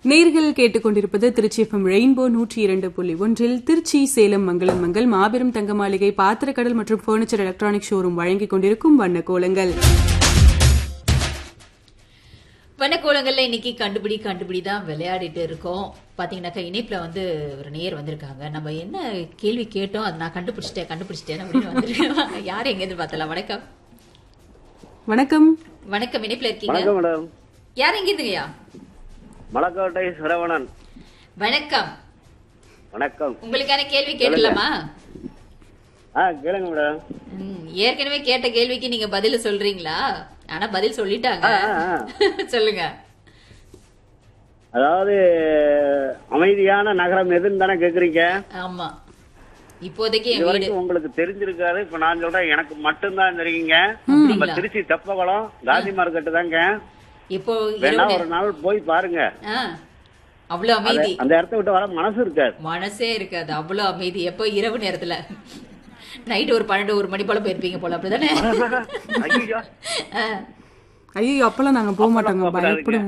நேர்கள் கேட்டுக்கொண்டிருப்பது Trichy FM rainbow நூற்றி இரண்டு புள்ளி ஒன்றில் திருச்சி சேலம் மங்களம் மங்கள் மாபெரும் தங்க மாளிகை பாத்திரக்கடல் மற்றும் பர்னிச்சர் எலக்ட்ரானிக் ஷோரூம் வழங்கிக் கொண்டிருக்கும் வண்ண கோலங்கள் வண்ணக்கோலங்கள்ல இன்னைக்கு கண்டுபிடி கண்டுபிடி தான் விளையாடிட்டு இருக்கோம் பாத்தீங்கன்னாக்கா இணைப்புல வந்து ஒரு நேயர் வந்திருக்காங்க நம்ம என்ன கேள்வி கேட்டோம் அதை நான் கண்டுபிடிச்சிட்டேன் கண்டுபிடிச்சிட்டேன் அப்படின்னு வந்திருக்கேன் யார் எங்க இருந்து பார்த்தலாம் வணக்கம் வணக்கம் வணக்கம் இணைப்புல இருக்கீங்க வணக்கம் மேடம் யார் எங்க இருந்துங்கய்யா மலக்கோட்டை சரவணன் வணக்கம் வணக்கம் உங்களுக்கான கேள்வி கேட்கலாமா ஆ கேளுங்க மேடம் ம், ஏற்கனவே கேட்ட கேள்விக்கு நீங்க பதில் சொல்றீங்களா ஆனா பதில் சொல்லிட்டாங்க ஆ, ஆ, சொல்லுங்க அதாவது அமைதியான நகரம் எதுன்னு தானே கேக்குறீங்க ஆமா இப்போதைக்கு இது என் வீடு வரைக்கும் உங்களுக்கு தெரிஞ்சிருக்காரு இப்ப நான் சொல்றேன் எனக்கு மட்டும்தான் தெரியுங்க நம்ம அப்படிங்களா? திருச்சி தெப்பகுளம் காந்தி மார்க்கெட்டு தாங்க இப்போ வேணா இரவு ஒரு நாள் போய் பாருங்க ஆ, அவ்வளவு அமைதி அந்த இடத்த விட்டு வர மனசு இருக்காது மனசே இருக்காது அவ்வளவு அமைதி எப்போ இரவு நேரத்துல நைட் ஒரு பன்னெண்டு ஒரு மணி போல போயிருப்பீங்க போல அப்படிதானே ஐயோ ஆ. ஐயோ அப்பெல்லாம் நாங்க போக மாட்டோங்க அப்பெல்லாம் போகாதீங்க. பயப்படுவோம்